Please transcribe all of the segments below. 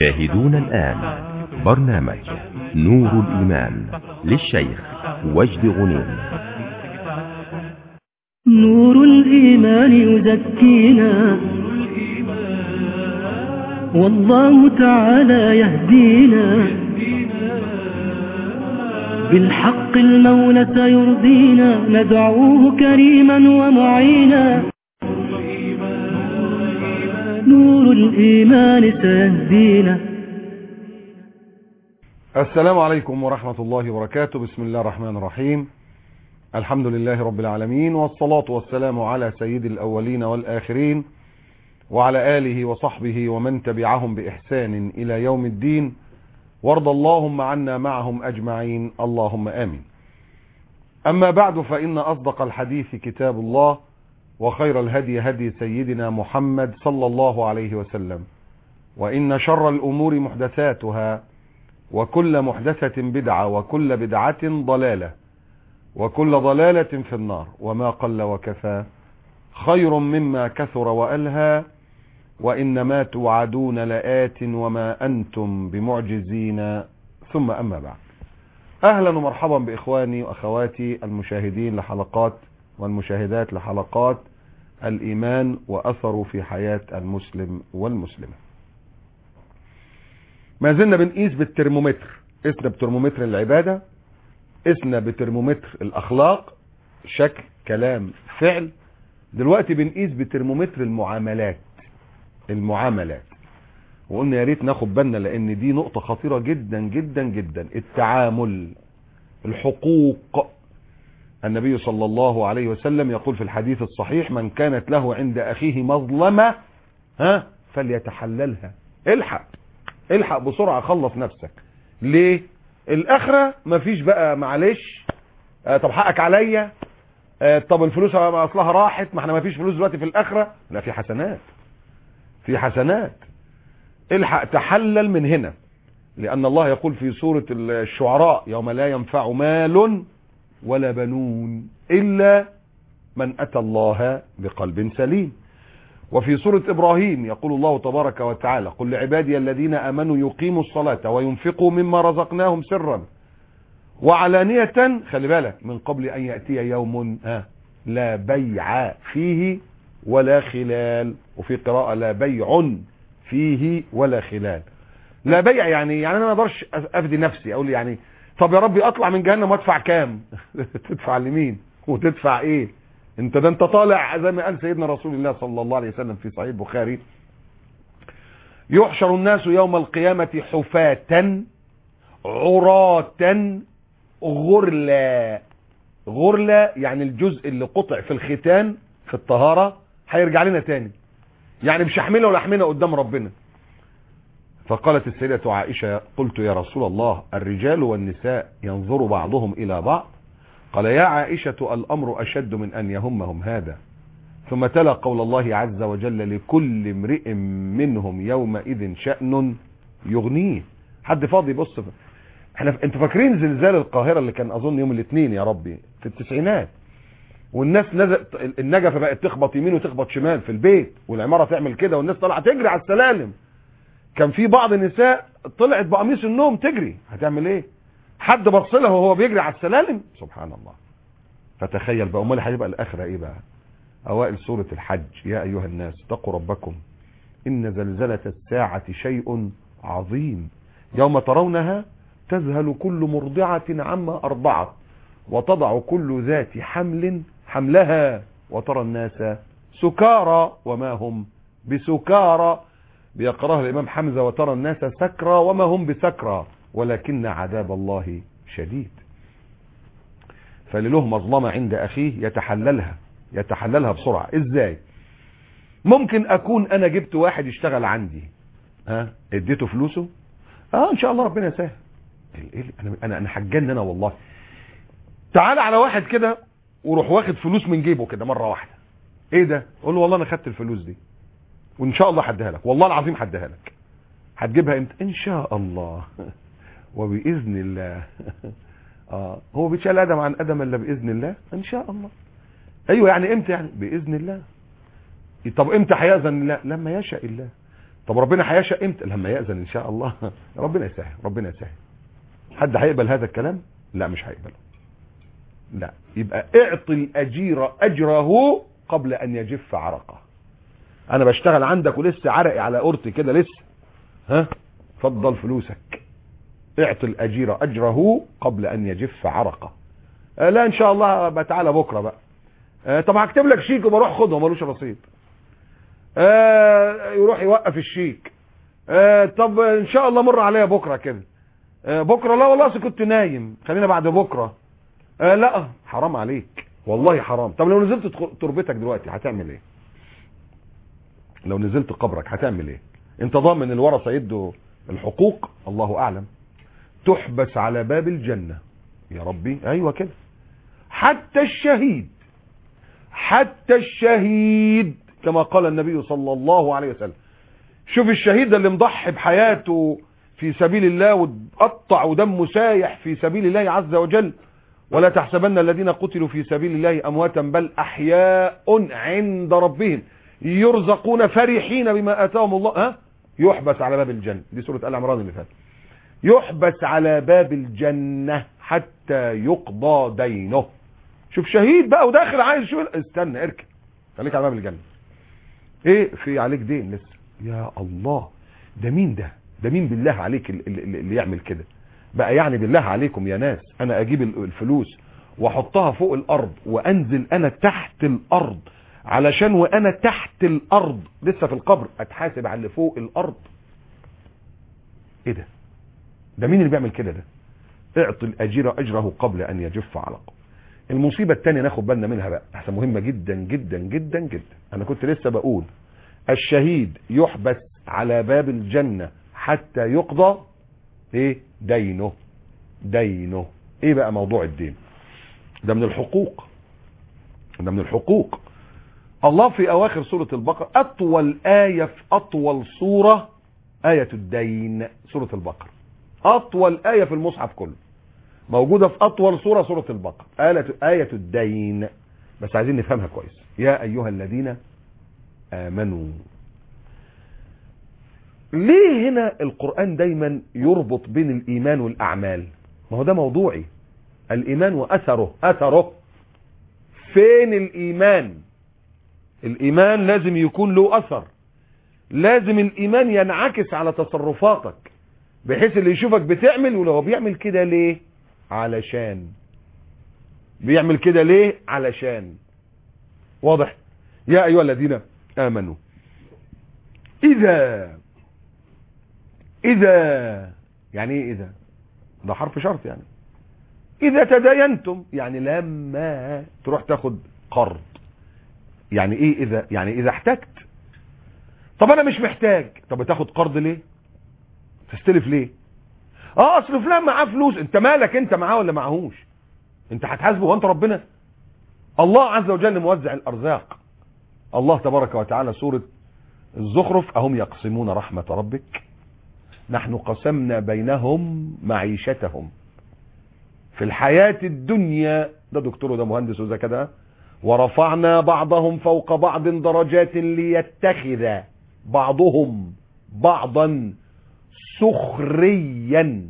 تشاهدون الآن برنامج نور الإيمان للشيخ وجد غنيم نور الإيمان يزكينا والله تعالى يهدينا بالحق المولى سيرضينا ندعوه كريما ومعينا نور الإيمان سيهدينا السلام عليكم ورحمة الله وبركاته بسم الله الرحمن الرحيم الحمد لله رب العالمين والصلاة والسلام على سيد الأولين والآخرين وعلى آله وصحبه ومن تبعهم بإحسان إلى يوم الدين وارض اللهم عنا معهم أجمعين اللهم آمين أما بعد فإن أصدق الحديث كتاب الله وخير الهدي هدي سيدنا محمد صلى الله عليه وسلم وإن شر الأمور محدثاتها وكل محدثة بدعة وكل بدعة ضلالة وكل ضلالة في النار وما قل وكفى خير مما كثر وألهى وإنما توعدون لآت وما أنتم بمعجزين ثم أما بعد أهلا ومرحبا بإخواني وأخواتي المشاهدين لحلقات والمشاهدات لحلقات الإيمان وأثره في حياة المسلم والمسلمة ما زلنا بنقيس بالترمومتر قسنا بترمومتر العبادة قسنا بترمومتر الأخلاق شكل كلام فعل دلوقتي بنقيس بترمومتر المعاملات المعاملات وقلنا يا ريت ناخد بالنا لان دي نقطة خطيرة جدا جدا جدا التعامل الحقوق النبي صلى الله عليه وسلم يقول في الحديث الصحيح من كانت له عند اخيه مظلمة ها فليتحللها الحق الحق بسرعة خلص نفسك ليه الاخرة مفيش بقى معلش آه طب حقك عليا آه طب الفلوس اصلها راحت ما احنا مفيش فلوس دلوقتي في الاخرة لا في حسنات في حسنات الحق تحلل من هنا لأن الله يقول في سورة الشعراء يوم لا ينفع مال ولا بنون إلا من أتى الله بقلب سليم وفي سورة إبراهيم يقول الله تبارك وتعالى قل لعبادي الذين آمنوا يقيموا الصلاة وينفقوا مما رزقناهم سرا وعلانية خلي بالك من قبل أن يأتي يوم لا بيع فيه ولا خلال وفي قراءة لا بيع فيه ولا خلال لا بيع يعني يعني انا ما اقدرش افدي نفسي اقول يعني طب يا ربي اطلع من جهنم وادفع كام تدفع لمين وتدفع ايه انت ده انت طالع زي ما قال سيدنا رسول الله صلى الله عليه وسلم في صحيح البخاري يحشر الناس يوم القيامة حفاة عراة غرلا غرلا يعني الجزء اللي قطع في الختان في الطهارة هيرجع لنا تاني يعني مش هحمله ولا احمله قدام ربنا فقالت السيدة عائشة قلت يا رسول الله الرجال والنساء ينظر بعضهم إلى بعض قال يا عائشة الأمر أشد من أن يهمهم هذا ثم تلا قول الله عز وجل لكل امرئ منهم يومئذ شأن يغنيه حد فاضي بص احنا انتوا فاكرين زلزال القاهرة اللي كان اظن يوم الاثنين يا ربي في التسعينات والناس نزل النجفه بقت تخبط يمين وتخبط شمال في البيت والعماره تعمل كده والناس طالعه تجري على السلالم كان في بعض النساء طلعت بقميص النوم تجري هتعمل ايه حد بص لها وهو بيجري على السلالم سبحان الله فتخيل بقى امال هيبقى الاخره ايه بقى اوائل سوره الحج يا ايها الناس اتقوا ربكم ان زلزله الساعه شيء عظيم يوم ترونها تذهل كل مرضعه عما ارضعت وتضع كل ذات حمل حملها وترى الناس سكارى وما هم بسكارى بيقراها الإمام حمزة وترى الناس سكرى وما هم بسكرى ولكن عذاب الله شديد فلله مظلمة عند أخيه يتحللها يتحللها بسرعة إزاي ممكن أكون أنا جبت واحد يشتغل عندي ها اديته فلوسه اه ان شاء الله ربنا يسهل انا انا انا حجان انا والله تعال على واحد كده وروح واخد فلوس من جيبه كده مره واحده ايه ده قول له والله انا خدت الفلوس دي وان شاء الله هديها لك والله العظيم هديها لك هتجيبها امتى ان شاء الله وباذن الله اه هو بيتشال ادم عن ادم الا باذن الله ان شاء الله ايوه يعني امتى يعني باذن الله طب امتى هيأذن الله لما يشاء الله طب ربنا هيشاء امتى لما يأذن ان شاء الله ربنا يسهل ربنا يسهل حد هيقبل هذا الكلام لا مش هيقبله لا يبقى اعطي الاجير اجره قبل ان يجف عرقه انا بشتغل عندك ولسه عرقي على قرطي كده لسه ها فضل فلوسك اعطي الاجير اجره قبل ان يجف عرقه آه لا ان شاء الله بقى تعالى بكره بقى آه طب هكتب لك شيك وبروح خده ملوش رصيد آه يروح يوقف الشيك آه طب ان شاء الله مر عليا بكره كده آه بكره لا والله أصل كنت نايم خلينا بعد بكره آه لا حرام عليك والله حرام طب لو نزلت تخ- تربتك دلوقتي هتعمل ايه لو نزلت قبرك هتعمل ايه انت ضامن الورثه يدوا الحقوق الله اعلم تحبس على باب الجنه يا ربي ايوه كده حتى الشهيد حتى الشهيد كما قال النبي صلى الله عليه وسلم شوف الشهيد ده اللي مضحي بحياته في سبيل الله وقطع ودمه سايح في سبيل الله عز وجل ولا تحسبن الذين قتلوا في سبيل الله امواتا بل احياء عند ربهم يرزقون فرحين بما اتاهم الله ها يحبس على باب الجنه دي سوره ال عمران اللي فاتت يحبس على باب الجنه حتى يقضى دينه شوف شهيد بقى وداخل عايز شو استنى اركن خليك على باب الجنه ايه في عليك دين لسه يا الله ده مين ده ده مين بالله عليك ال- ال- اللي يعمل كده بقى يعني بالله عليكم يا ناس انا اجيب ال- الفلوس واحطها فوق الارض وانزل انا تحت الارض علشان وانا تحت الارض لسه في القبر اتحاسب على اللي فوق الارض ايه ده ده مين اللي بيعمل كده ده اعطي الاجير اجره قبل ان يجف علقه المصيبة التانية ناخد بالنا منها بقى احسن مهمة جدا جدا جدا جدا انا كنت لسه بقول الشهيد يحبس على باب الجنة حتى يقضى ايه دينه دينه ايه بقى موضوع الدين ده من الحقوق ده من الحقوق الله في اواخر سورة البقرة اطول آية في اطول سورة آية الدين سورة البقرة اطول آية في المصحف كله موجودة في أطول سورة سورة البقرة آية, آية الدين بس عايزين نفهمها كويس يا أيها الذين آمنوا ليه هنا القرآن دايما يربط بين الإيمان والأعمال ما هو ده موضوعي الإيمان وأثره أثره فين الإيمان الإيمان لازم يكون له أثر لازم الإيمان ينعكس على تصرفاتك بحيث اللي يشوفك بتعمل ولو بيعمل كده ليه علشان بيعمل كده ليه علشان واضح يا ايها الذين امنوا اذا اذا يعني ايه اذا ده حرف شرط يعني اذا تداينتم يعني لما تروح تاخد قرض يعني ايه اذا يعني اذا احتجت طب انا مش محتاج طب بتاخد قرض ليه تستلف ليه اه اصل فلان معاه فلوس انت مالك انت معاه ولا معهوش انت هتحاسبه وانت ربنا الله عز وجل موزع الارزاق الله تبارك وتعالى سورة الزخرف اهم يقسمون رحمة ربك نحن قسمنا بينهم معيشتهم في الحياة الدنيا ده دكتور وده مهندس وده كده ورفعنا بعضهم فوق بعض درجات ليتخذ بعضهم بعضا سخريا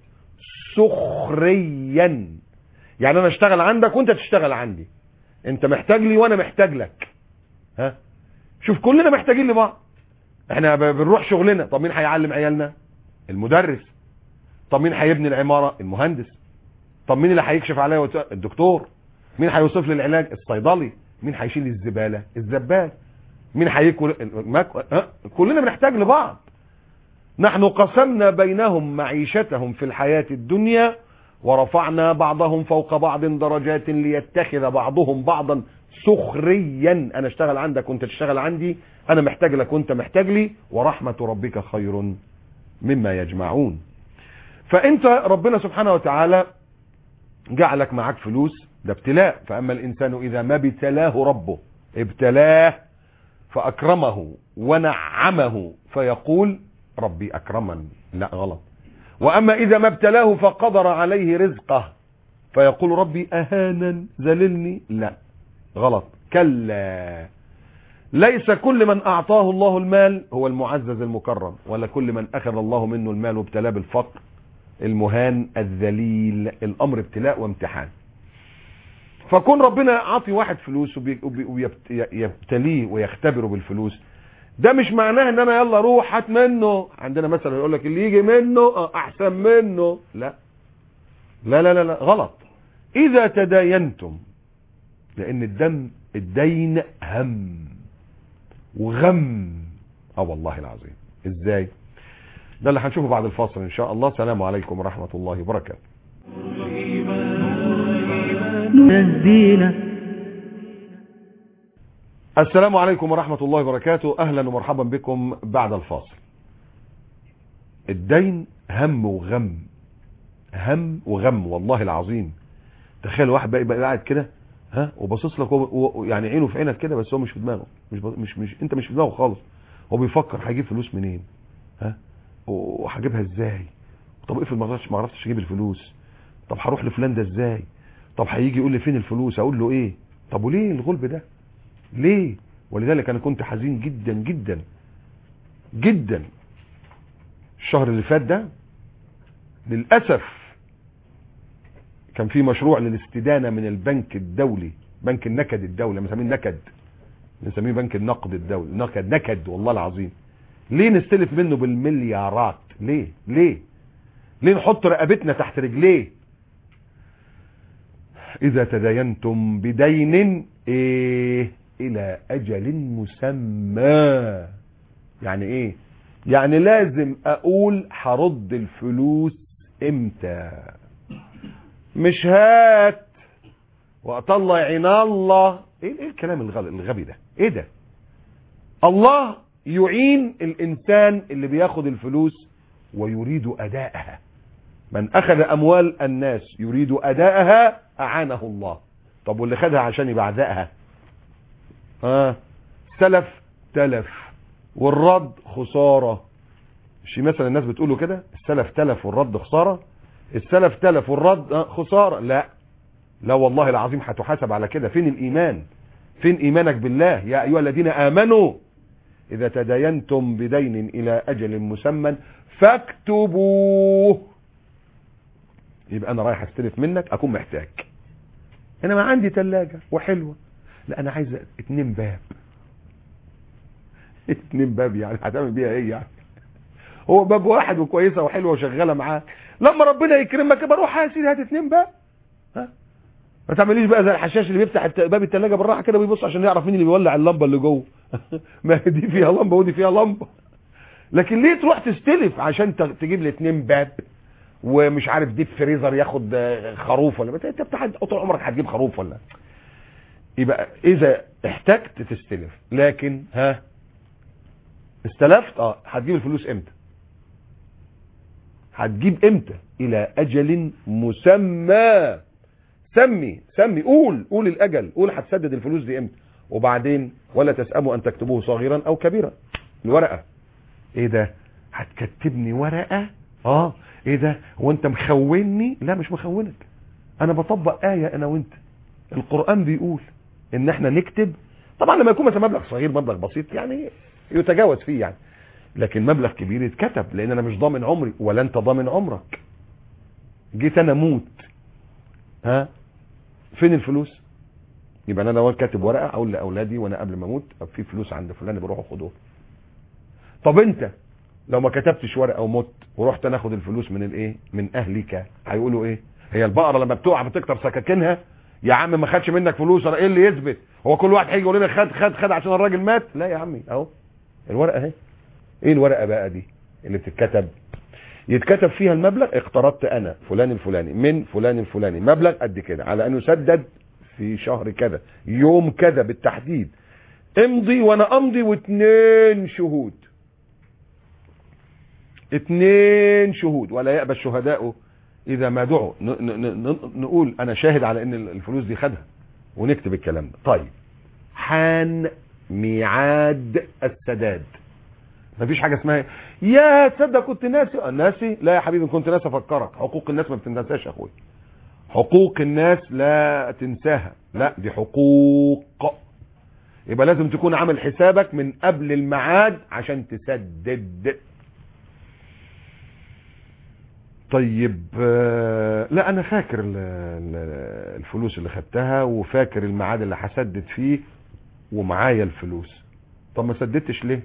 سخريا يعني انا اشتغل عندك وانت تشتغل عندي انت محتاج لي وانا محتاج لك ها شوف كلنا محتاجين لبعض احنا ب- بنروح شغلنا طب مين هيعلم عيالنا المدرس طب مين هيبني العمارة المهندس طب مين اللي هيكشف عليا وت- الدكتور مين هيوصف لي العلاج الصيدلي مين هيشيل الزبالة الزبال مين هياكل الماك- ها؟ كلنا بنحتاج لبعض نحن قسمنا بينهم معيشتهم في الحياة الدنيا ورفعنا بعضهم فوق بعض درجات ليتخذ بعضهم بعضا سخريا انا اشتغل عندك وانت تشتغل عندي انا محتاج لك وانت محتاج لي ورحمة ربك خير مما يجمعون فانت ربنا سبحانه وتعالى جعلك معاك فلوس ده ابتلاء فاما الانسان اذا ما ابتلاه ربه ابتلاه فاكرمه ونعمه فيقول ربي اكرمن لا غلط واما اذا ما ابتلاه فقدر عليه رزقه فيقول ربي اهانا ذللني لا غلط كلا ليس كل من اعطاه الله المال هو المعزز المكرم ولا كل من اخذ الله منه المال وابتلاه بالفقر المهان الذليل الامر ابتلاء وامتحان فكون ربنا عاطي واحد فلوس وبي- وبي- ويبت- يبتليه ويختبره بالفلوس ده مش معناه ان انا يلا روح هات منه عندنا مثلا يقول لك اللي يجي منه آه، احسن منه لا لا لا لا, لا غلط اذا تداينتم لان الدم الدين هم وغم اه والله العظيم ازاي ده اللي هنشوفه بعد الفاصل ان شاء الله السلام عليكم ورحمة الله وبركاته نهدينا السلام عليكم ورحمة الله وبركاته اهلا ومرحبا بكم بعد الفاصل الدين هم وغم هم وغم والله العظيم تخيل واحد بقى يبقى قاعد كده ها وباصص لك وهو- يعني عينه في عينك كده بس هو مش في دماغه مش ب- مش مش انت مش في دماغه خالص هو بيفكر هيجيب فلوس منين ها وهجيبها ازاي طب افرض ما عرفتش ما عرفتش اجيب الفلوس طب هروح لفلان ده ازاي طب هيجي يقول لي فين الفلوس اقول له ايه طب وليه الغلب ده ليه ولذلك انا كنت حزين جدا جدا جدا الشهر اللي فات ده للاسف كان في مشروع للاستدانه من البنك الدولي بنك النكد الدولي بنسميه النكد بنسميه بنك النقد الدولي نكد نكد والله العظيم ليه نستلف منه بالمليارات ليه ليه ليه نحط رقبتنا تحت رجليه اذا تداينتم بدين ايه الى اجل مسمى يعني ايه يعني لازم اقول هرد الفلوس امتى مش هات واطلع عين الله ايه ايه الكلام الغل- الغبي ده ايه ده الله يعين الانسان اللي بياخد الفلوس ويريد اداءها من اخذ اموال الناس يريد اداءها اعانه الله طب واللي خدها عشان يبقى عدائها ها سلف تلف والرد خسارة مش مثلا الناس بتقولوا كده السلف تلف والرد خسارة السلف تلف والرد آه، خسارة لا لا والله العظيم هتحاسب على كده فين الايمان فين ايمانك بالله يا ايها الذين امنوا اذا تداينتم بدين الى اجل مسمى فاكتبوه يبقى انا رايح استلف منك اكون محتاج انا ما عندي ثلاجة وحلوة لا انا عايز اتنين باب اتنين باب يعني هتعمل بيها ايه يعني هو باب واحد وكويسه وحلوه وشغاله معاه لما ربنا يكرمك يبقى روح يا سيدي هات اتنين باب ها ما تعمليش بقى زي الحشاش اللي بيفتح الت- باب الثلاجه بالراحه كده ويبص عشان يعرف مين اللي بيولع اللمبه اللي جوه ما هي دي فيها لمبه ودي فيها لمبه لكن ليه تروح تستلف عشان ت- تجيب لي اتنين باب ومش عارف ديب فريزر ياخد آه، خروف ولا انت بتاع طول عمرك هتجيب خروف ولا يبقى اذا احتجت تستلف لكن ها استلفت اه هتجيب الفلوس امتى هتجيب امتى الى اجل مسمى سمي سمي قول قول الاجل قول هتسدد الفلوس دي امتى وبعدين ولا تسأموا ان تكتبوه صغيرا او كبيرا الورقة ايه ده هتكتبني ورقة اه ايه ده هو انت مخوني لا مش مخونك انا بطبق آية انا وانت القرآن بيقول ان احنا نكتب طبعا لما يكون مثلا مبلغ صغير مبلغ بسيط يعني يتجاوز فيه يعني لكن مبلغ كبير يتكتب لان انا مش ضامن عمري ولا انت ضامن عمرك جيت انا اموت ها فين الفلوس يبقى انا لو كاتب ورقه اقول لاولادي وانا قبل ما اموت طب في فلوس عند فلان بروحوا خدوها طب انت لو ما كتبتش ورقه ومت ورحت ناخد الفلوس من الايه من اهلك هيقولوا ايه هي البقره لما بتقع بتكتر سكاكينها يا عم ما خدش منك فلوس ولا ايه اللي يثبت هو كل واحد هيجي يقول لنا خد خد خد عشان الراجل مات لا يا عمي اهو الورقه اهي ايه الورقه بقى دي اللي بتتكتب يتكتب فيها المبلغ اقترضت انا فلان الفلاني من فلان الفلاني مبلغ قد كده على انه يسدد في شهر كذا يوم كذا بالتحديد امضي وانا امضي واثنين شهود اثنين شهود ولا يأبى الشهداء اذا ما دعوا ن- ن- ن- نقول انا شاهد على ان الفلوس دي خدها ونكتب الكلام ده طيب حان ميعاد السداد مفيش حاجه اسمها يا تصدق كنت ناسي آه، ناسي لا يا حبيبي كنت ناسي افكرك حقوق الناس ما بتنساش يا اخويا حقوق الناس لا تنساها لا دي حقوق يبقى لازم تكون عامل حسابك من قبل الميعاد عشان تسدد طيب آه، لا انا فاكر ال- ال- الفلوس اللي خدتها وفاكر الميعاد اللي هسدد فيه ومعايا الفلوس طب ما سددتش ليه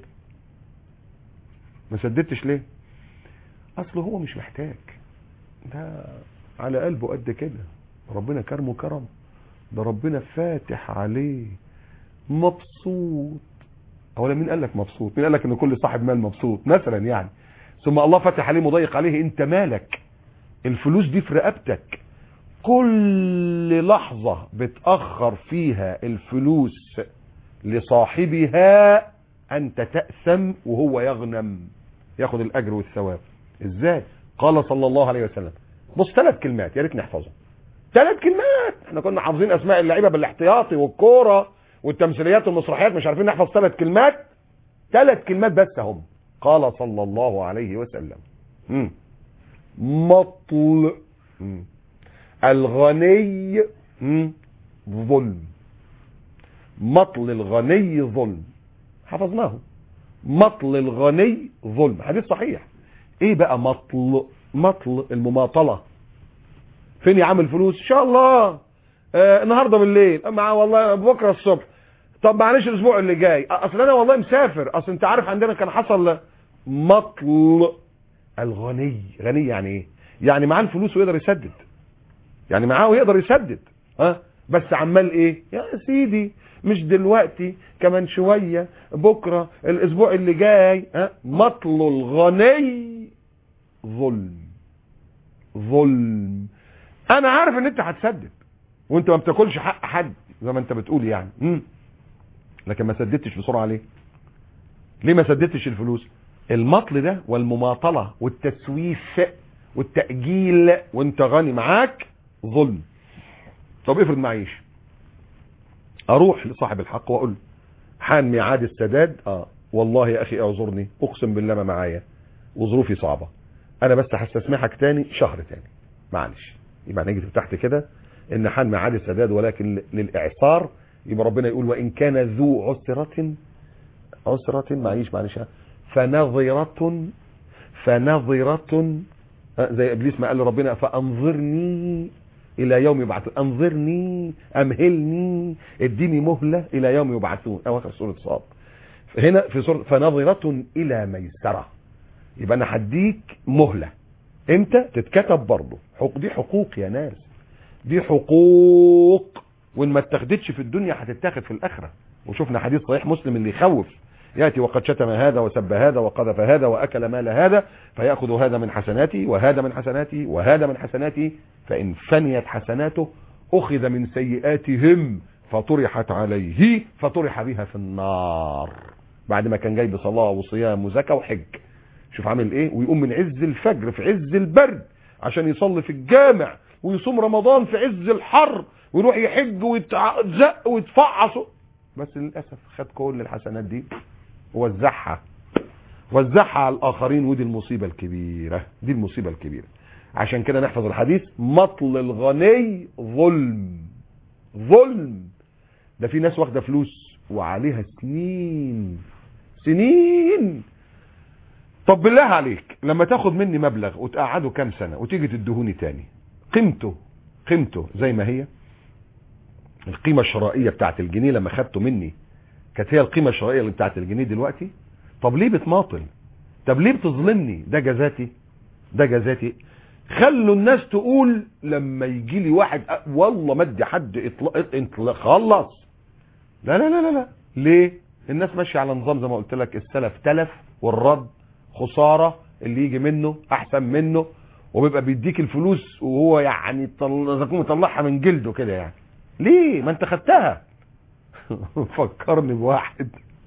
ما سددتش ليه اصل هو مش محتاج ده على قلبه قد كده ربنا كرمه كرم ده ربنا فاتح عليه مبسوط اولا مين قال لك مبسوط مين قال لك ان كل صاحب مال مبسوط مثلا يعني ثم الله فتح عليه مضيق عليه انت مالك الفلوس دي في رقبتك كل لحظة بتأخر فيها الفلوس لصاحبها انت تأثم وهو يغنم ياخد الاجر والثواب ازاي قال صلى الله عليه وسلم بص ثلاث كلمات يا ريت نحفظهم ثلاث كلمات احنا كنا حافظين اسماء اللعيبه بالاحتياطي والكوره والتمثيليات والمسرحيات مش عارفين نحفظ ثلاث كلمات ثلاث كلمات بس هم قال صلى الله عليه وسلم مم. مطل مم. الغني مم. ظلم مطل الغني ظلم حفظناه مطل الغني ظلم حديث صحيح ايه بقى مطل مطل المماطله فين يا عم الفلوس ان شاء الله آه النهارده بالليل مع والله بكره الصبح طب معلش الاسبوع اللي جاي اصل انا والله مسافر اصل انت عارف عندنا كان حصل مطل الغني غني يعني ايه يعني معاه الفلوس ويقدر يسدد يعني معاه ويقدر يسدد ها بس عمال ايه يا سيدي مش دلوقتي كمان شوية بكرة الاسبوع اللي جاي ها مطل الغني ظلم ظلم انا عارف ان انت هتسدد وانت ما بتاكلش حق حد زي ما انت بتقول يعني مم. لكن ما سددتش بسرعة ليه ليه ما سددتش الفلوس المطل ده والمماطلة والتسويف والتأجيل وانت غني معاك ظلم طب افرض معيش اروح لصاحب الحق واقول له حان ميعاد السداد اه والله يا اخي اعذرني اقسم بالله ما معايا وظروفي صعبة انا بس هستسمحك تاني شهر تاني معلش يبقى نيجي تحت كده ان حان ميعاد السداد ولكن للاعصار يبقى ربنا يقول وان كان ذو عسرة عسرة معيش معلش فنظرة فنظرة آه، زي ابليس ما قال لربنا فانظرني الى يوم يبعثون انظرني امهلني اديني مهلة الى يوم يبعثون اواخر سورة صاد هنا في سورة فنظرة الى ميسرة يبقى انا هديك مهلة امتى تتكتب برضه حقوق دي حقوق يا ناس دي حقوق وان ما اتخذتش في الدنيا هتتاخد في الاخرة وشفنا حديث صحيح مسلم اللي يخوف ياتي وقد شتم هذا وسب هذا وقذف هذا واكل مال هذا فياخذ هذا من حسناتي وهذا من حسناتي وهذا من حسناتي فان فنيت حسناته اخذ من سيئاتهم فطرحت عليه فطرح بها في النار بعد ما كان جاي بصلاه وصيام وزكاه وحج شوف عامل ايه ويقوم من عز الفجر في عز البرد عشان يصلي في الجامع ويصوم رمضان في عز الحر ويروح يحج ويتزق ويتفعص بس للاسف خد كل الحسنات دي ووزعها وزعها على الاخرين ودي المصيبه الكبيره دي المصيبه الكبيره عشان كده نحفظ الحديث مطل الغني ظلم ظلم ده في ناس واخده فلوس وعليها سنين سنين طب بالله عليك لما تاخد مني مبلغ وتقعده كام سنه وتيجي تدهوني تاني قيمته قيمته زي ما هي القيمة الشرائية بتاعت الجنيه لما خدته مني كانت هي القيمة الشرائية اللي بتاعت الجنيه دلوقتي طب ليه بتماطل طب ليه بتظلمني ده جزاتي ده جزاتي خلوا الناس تقول لما يجي لي واحد أ- والله ما ادي حد اطلاق اطلاق خلص لا لا لا لا لا ليه الناس ماشيه على نظام زي ما قلت لك السلف تلف والرد خساره اللي يجي منه احسن منه وبيبقى بيديك الفلوس وهو يعني طل... زي يكون مطلعها من جلده كده يعني ليه ما انت خدتها فكرني بواحد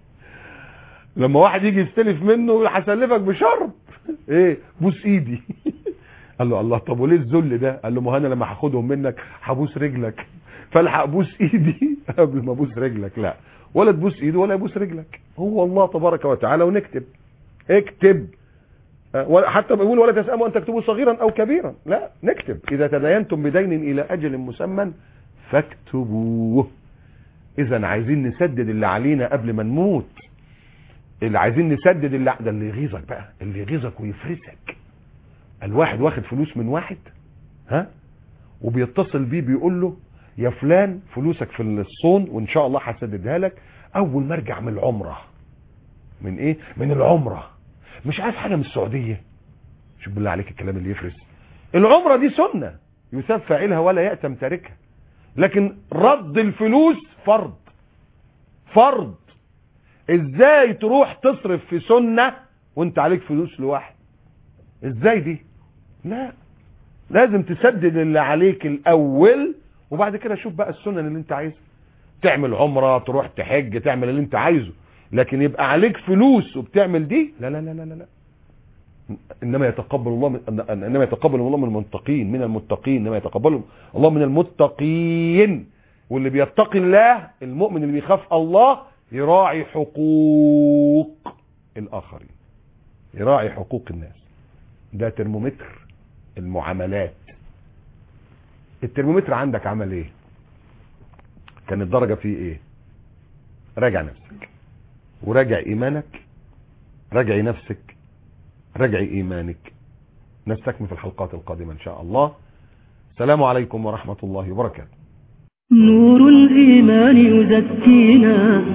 لما واحد يجي يستلف منه هسلفك بشرط ايه بوس ايدي قال له الله طب وليه الذل ده قال له ما هو انا لما هاخدهم منك هبوس رجلك فالحق ابوس ايدي قبل ما ابوس رجلك لا ولا تبوس ايده ولا يبوس رجلك هو الله تبارك وتعالى ونكتب اكتب أه، ولا- حتى بيقول ولا تسأموا أن تكتبوا صغيرا أو كبيرا لا نكتب إذا تداينتم بدين إلى أجل مسمى فاكتبوه اذا عايزين نسدد اللي علينا قبل ما نموت اللي عايزين نسدد اللي ده اللي يغيظك بقى اللي يغيظك ويفرسك الواحد واخد فلوس من واحد ها وبيتصل بيه بيقول له يا فلان فلوسك في الصون وان شاء الله هسددها لك اول ما ارجع من العمره من ايه من العمره مش عايز حاجه من السعوديه شوف بالله عليك الكلام اللي يفرس العمره دي سنه يثاب فاعلها ولا يأتم تاركها لكن رد الفلوس فرض فرض ازاي تروح تصرف في سنة وانت عليك فلوس لواحد ازاي دي لا لازم تسدد اللي عليك الاول وبعد كده شوف بقى السنن اللي انت عايزها تعمل عمرة تروح تحج تعمل اللي انت عايزه لكن يبقى عليك فلوس وبتعمل دي لا لا لا لا لا, لا. انما يتقبل الله من انما يتقبل الله من المتقين من المتقين انما يتقبل الله من المتقين واللي بيتقي الله المؤمن اللي بيخاف الله يراعي حقوق الاخرين يراعي حقوق الناس ده ترمومتر المعاملات الترمومتر عندك عمل ايه كان الدرجة فيه ايه راجع نفسك وراجع ايمانك راجعي نفسك راجعي ايمانك نستكمل في الحلقات القادمة ان شاء الله السلام عليكم ورحمة الله وبركاته نور الإيمان يزكينا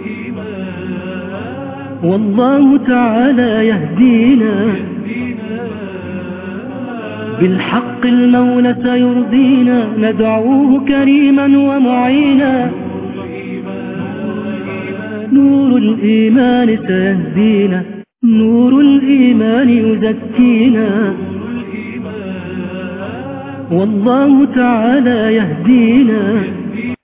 والله تعالى يهدينا بالحق المولى سيرضينا ندعوه كريما ومعينا نور الإيمان سيهدينا نور الإيمان يزكينا والله تعالى يهدينا